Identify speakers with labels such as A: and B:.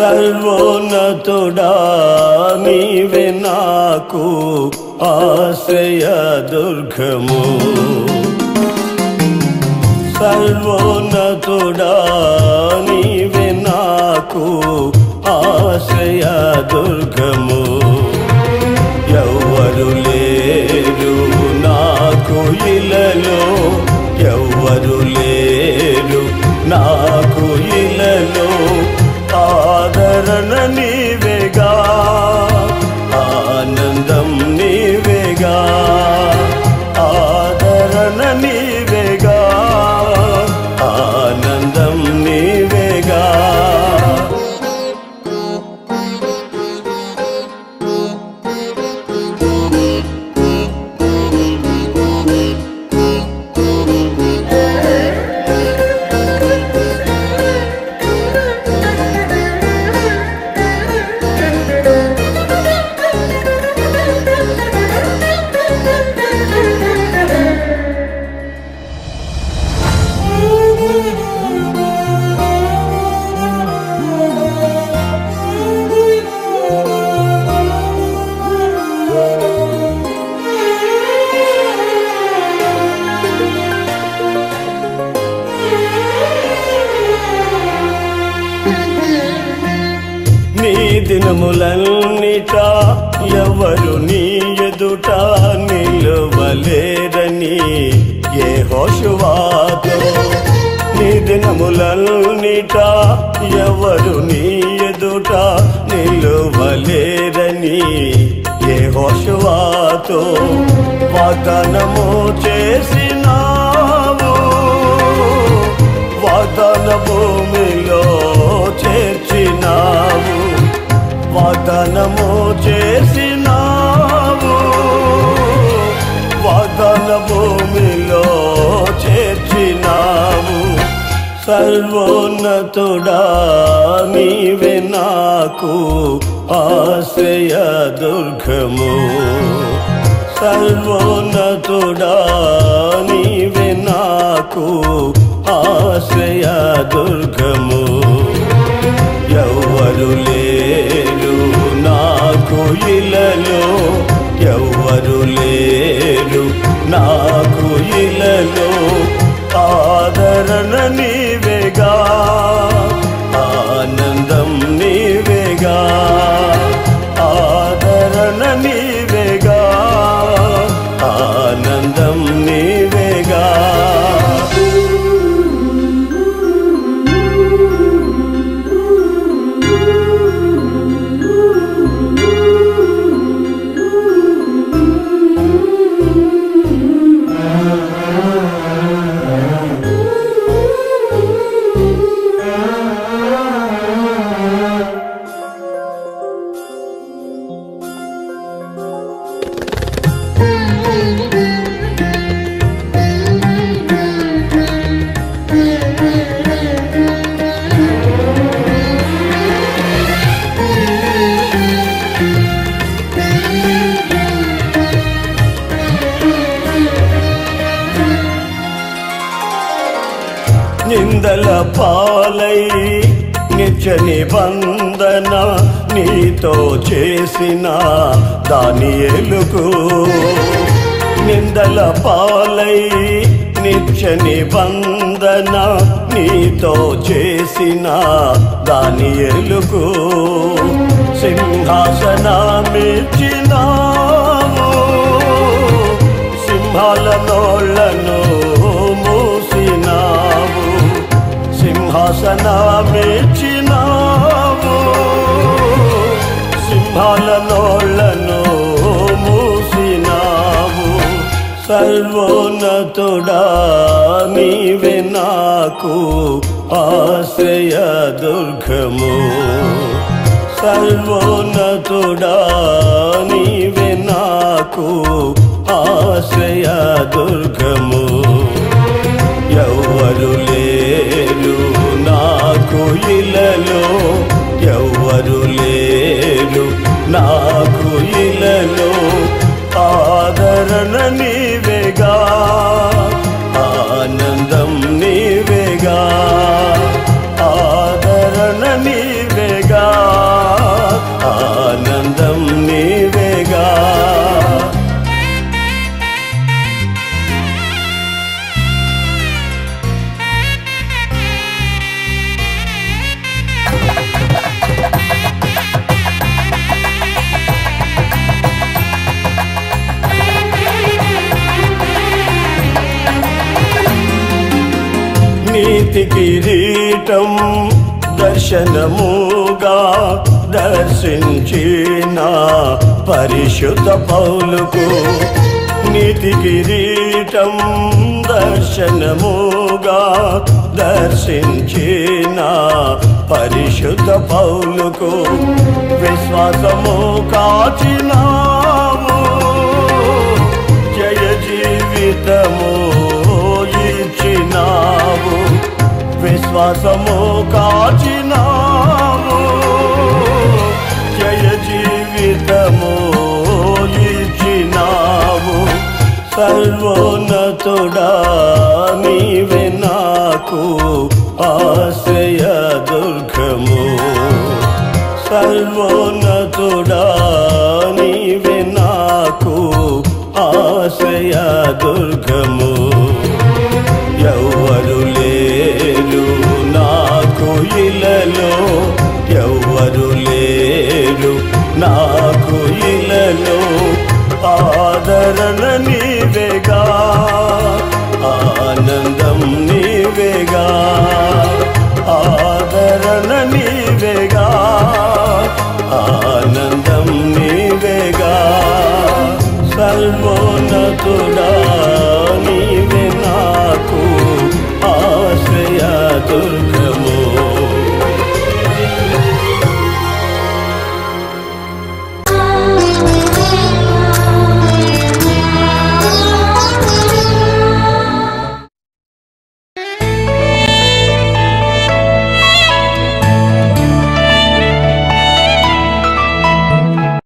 A: సర్వోన్నతుడా నీవే నాకు ఆశ్రయ దుర్గము సర్వోన్నతుడా నీవే నాకు ఆశ్రయ దుర్గము ఎవ్వరు లేరు నాకు ఇలలో ఎవ్వరు లేరు నాకు ఇలలో ఆదరణ నీవేగా ఆనందం నీవేగా ఆదరణ నీవేగా ఆనందం నీవేగా నీ దినములన్నిట ఎవరు నీ ఎదుట నిలువలేరని ఏ హోషువాతో నీ దినములన్నిట ఎవరు నీ ఎదుట నిలువలేరని ఏ హోషువాతో వాగ్దానము చేసినావు వాగ్దాన భూమిలో చేర్చినావు వాగ్దానము చేసినావు వాగ్దాన భూమిలో చేర్చినావు సర్వోన్నతుడా నీవే నాకు ఆశ్రయ దుర్గము సర్వోన్నతుడా నీవే నాకు ఆశ్రయ దుర్గము ఎవ్వరు లేరు నాకు ఇలలో ఎవ్వరు లేరు నాకు ఇలలో ఆదరణ నీవేగా ఆనందం నీవేగా ఆదరణ నీవేగా ఆనందం నీవేగా నిందల పాలై నిత్య నిబంధన నీతో చేసిన దాని ఎలుగు నిందల పాలై నిత్య నిబంధన నీతో చేసిన దాని ఎలుగు సింహాసనమిచ్చినావు సింహాల నోళ్లను మూసినావు సింహాసనమిచ్చినావు సింహాల నోళ్లను మూసినావు సర్వోన్నతుడా నీవే నాకు ఆశ్రయ దుర్గము సర్వోన్నతుడా నీవే నాకు ఆశ్రయ దుర్గము ఎవ్వరు లేరు నాకు ఇలలో ఎవ్వరు లేరు నాకు ఇలలో ఆదరణ నీవేగా ఆనందం నీవేగా ఆదరణ నీవేగా నీతి కిరీటం దర్శనముగా దర్శించిన పరిశుద్ధ పౌలుకు నీతి కిరీటం దర్శనముగా దర్శించిన పరిశుద్ధ పౌలుకు విశ్వాసము కాచినాము జయ జీవితము ఇచ్చినావు విశ్వాసము కాచినావు జయ జీవితము ఇచ్చినావు సర్వోన్నతుడా నీ